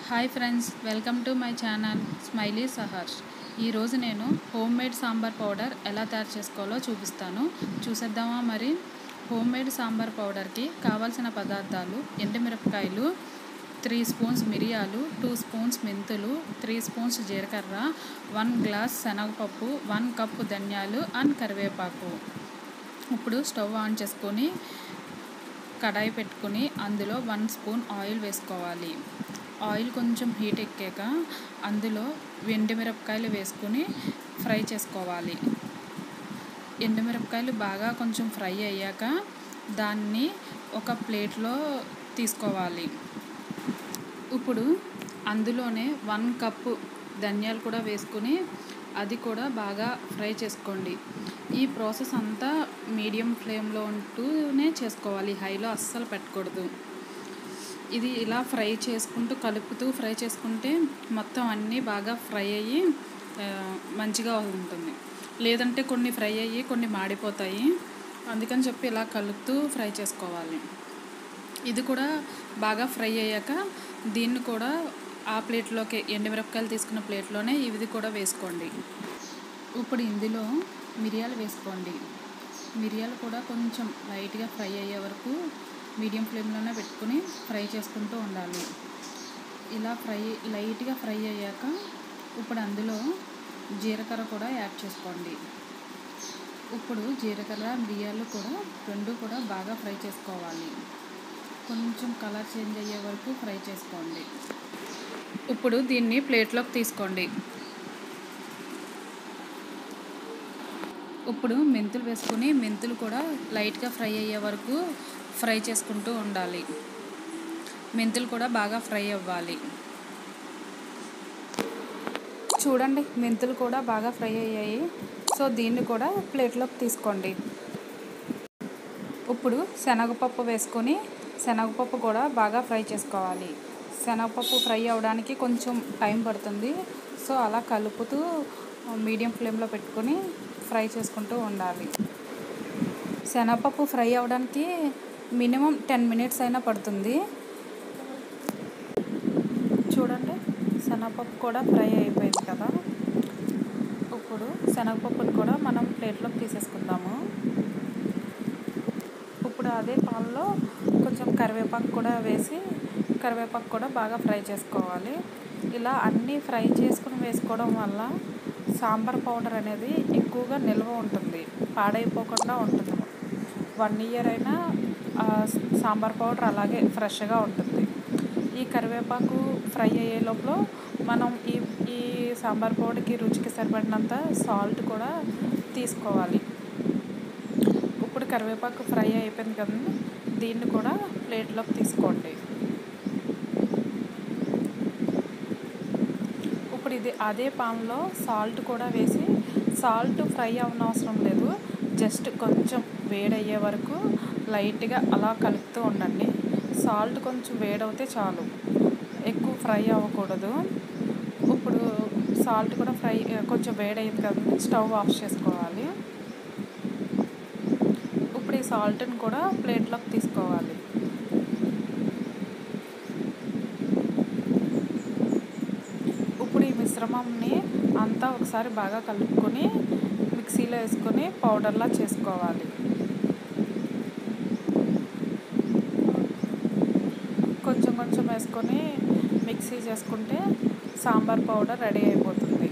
hi friends welcome to my channel Smiley Saharsh ఈరోజు నేను home made sambar powder ఎలా తయారు చేసుకోవాలో చూపిస్తాను చూసేద్దామా మరి హోమ్ మేడ్ సాంబార్ పౌడర్కి కావాల్సిన పదార్థాలు ఎండుమిరపకాయలు త్రీ స్పూన్స్ మిరియాలు టూ స్పూన్స్ మెంతులు త్రీ స్పూన్స్ జీలకర్ర వన్ గ్లాస్ శనగపప్పు వన్ కప్పు ధనియాలు అండ్ కరివేపాకు ఇప్పుడు స్టవ్ ఆన్ చేసుకొని కడాయి పెట్టుకొని అందులో వన్ స్పూన్ ఆయిల్ వేసుకోవాలి ఆయిల్ కొంచెం హీట్ ఎక్కాక అందులో ఎండుమిరపకాయలు వేసుకొని ఫ్రై చేసుకోవాలి ఎండుమిరపకాయలు బాగా కొంచెం ఫ్రై అయ్యాక దాన్ని ఒక ప్లేట్లో తీసుకోవాలి ఇప్పుడు అందులోనే వన్ కప్పు ధనియాలు కూడా వేసుకుని అది కూడా బాగా ఫ్రై చేసుకోండి ఈ ప్రాసెస్ అంతా మీడియం ఫ్లేమ్లో ఉంటూనే చేసుకోవాలి హైలో అస్సలు పెట్టకూడదు ఇది ఇలా ఫ్రై చేసుకుంటూ కలుపుతూ ఫ్రై చేసుకుంటే మొత్తం అన్నీ బాగా ఫ్రై అయ్యి ఆ, మంచిగా ఉంటుంది లేదంటే కొన్ని ఫ్రై అయ్యి కొన్ని మాడిపోతాయి అందుకని చెప్పి ఇలా కలుపుతూ ఫ్రై చేసుకోవాలి ఇది కూడా బాగా ఫ్రై అయ్యాక దీన్ని కూడా ఆ ప్లేట్లోకి ఎండుమిరపకాయలు తీసుకున్న ప్లేట్లోనే ఇది కూడా వేసుకోండి ఇప్పుడు ఇందులో మిరియాలు వేసుకోండి మిరియాలు కూడా కొంచెం లైట్గా ఫ్రై అయ్యే వరకు మీడియం ఫ్లేమ్లోనే పెట్టుకుని ఫ్రై చేసుకుంటూ ఉండాలి ఇలా ఫ్రై లైట్గా ఫ్రై అయ్యాక ఇప్పుడు అందులో జీలకర్ర కూడా యాడ్ చేసుకోండి ఇప్పుడు జీలకర్ర మిరియాలు కూడా రెండు కూడా బాగా ఫ్రై చేసుకోవాలి కొంచెం కలర్ చేంజ్ అయ్యే వరకు ఫ్రై చేసుకోండి ఇప్పుడు దీన్ని ప్లేట్లోకి తీసుకోండి ఇప్పుడు మెంతులు వేసుకుని మెంతులు కూడా లైట్గా ఫ్రై అయ్యే వరకు ఫ్రై చేసుకుంటూ ఉండాలి మెంతులు కూడా బాగా ఫ్రై అవ్వాలి చూడండి మెంతులు కూడా బాగా ఫ్రై అయ్యాయి సో దీన్ని కూడా ప్లేట్లోకి తీసుకోండి ఇప్పుడు శనగపప్పు వేసుకొని శనగపప్పు కూడా బాగా ఫ్రై చేసుకోవాలి శనగపప్పు ఫ్రై అవ్వడానికి కొంచెం టైం పడుతుంది సో అలా కలుపుతూ మీడియం ఫ్లేమ్లో పెట్టుకొని ఫ్రై చేసుకుంటూ ఉండాలి శనగపప్పు ఫ్రై అవ్వడానికి మినిమం టెన్ మినిట్స్ అయినా పడుతుంది చూడండి శనగపప్పు కూడా ఫ్రై అయిపోయింది కదా ఇప్పుడు శనగపప్పుని కూడా మనం ప్లేట్లోకి తీసేసుకుందాము ఇప్పుడు అదే పాలలో కొంచెం కరివేపాకు కూడా వేసి కరివేపాకు కూడా బాగా ఫ్రై చేసుకోవాలి ఇలా అన్నీ ఫ్రై చేసుకుని వేసుకోవడం వల్ల సాంబార్ పౌడర్ అనేది ఎక్కువగా నిల్వ ఉంటుంది పాడైపోకుండా ఉంటుంది వన్ ఇయర్ అయినా ఆ సాంబార్ పౌడర్ అలాగే ఫ్రెష్గా ఉంటుంది ఈ కరివేపాకు ఫ్రై అయ్యే లోపల మనం ఈ ఈ సాంబార్ పౌడర్కి రుచికి సరిపడినంత సాల్ట్ కూడా తీసుకోవాలి ఇప్పుడు కరివేపాకు ఫ్రై అయిపోయింది కదండి దీన్ని కూడా ప్లేట్లోకి తీసుకోండి ఇప్పుడు ఇది అదే పాన్లో సాల్ట్ కూడా వేసి సాల్ట్ ఫ్రై అవ్వనవసరం లేదు జస్ట్ కొంచెం వేడయ్యే వరకు లైట్గా అలా కలుపుతూ ఉండండి సాల్ట్ కొంచెం వేడవుతే చాలు ఎక్కువ ఫ్రై అవ్వకూడదు ఇప్పుడు సాల్ట్ కూడా ఫ్రై కొంచెం వేడయింది కదండి స్టవ్ ఆఫ్ చేసుకోవాలి ఇప్పుడు ఈ సాల్ట్ని కూడా ప్లేట్లోకి తీసుకోవాలి ఇప్పుడు ఈ మిశ్రమంని అంతా ఒకసారి బాగా కలుపుకొని మిక్సీలో వేసుకొని పౌడర్లా చేసుకోవాలి కొంచెం కొంచెం వేసుకొని మిక్సీ చేసుకుంటే సాంబార్ పౌడర్ రెడీ అయిపోతుంది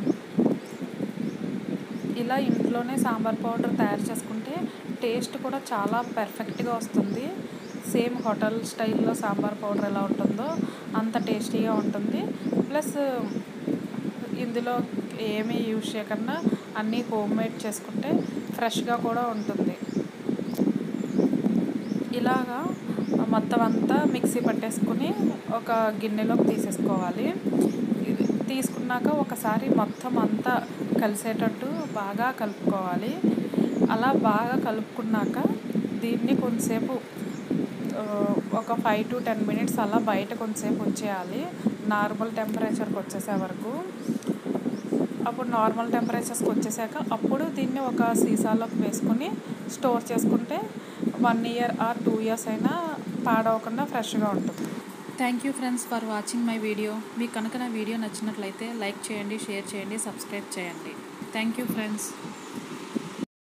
ఇలా ఇంట్లోనే సాంబార్ పౌడర్ తయారు చేసుకుంటే టేస్ట్ కూడా చాలా పర్ఫెక్ట్గా వస్తుంది సేమ్ హోటల్ స్టైల్లో సాంబార్ పౌడర్ ఎలా ఉంటుందో అంత టేస్టీగా ఉంటుంది ప్లస్ ఇందులో ఏమీ యూజ్ చేయకుండా అన్నీ హోమ్ మేడ్ చేసుకుంటే ఫ్రెష్గా కూడా ఉంటుంది ఇలాగా మొత్తం అంతా మిక్సీ పట్టేసుకుని ఒక గిన్నెలోకి తీసేసుకోవాలి ఇది తీసుకున్నాక ఒకసారి మొత్తం అంతా కలిసేటట్టు బాగా కలుపుకోవాలి అలా బాగా కలుపుకున్నాక దీన్ని కొంతసేపు ఆ, ఒక ఫైవ్ టు టెన్ మినిట్స్ అలా బయట కొంతసేపు ఉంచేయాలి నార్మల్ టెంపరేచర్కి వచ్చేసే వరకు అప్పుడు నార్మల్ టెంపరేచర్స్కి వచ్చేసాక అప్పుడు దీన్ని ఒక సీసాలోకి వేసుకొని స్టోర్ చేసుకుంటే one year or two years అయినా పాడవకుండా ఫ్రెష్గా ఉంటుంది thank you friends for watching my video మీకు కనుక నా వీడియో నచ్చినట్లయితే లైక్ చేయండి షేర్ చేయండి సబ్స్క్రైబ్ చేయండి థ్యాంక్ యూ ఫ్రెండ్స్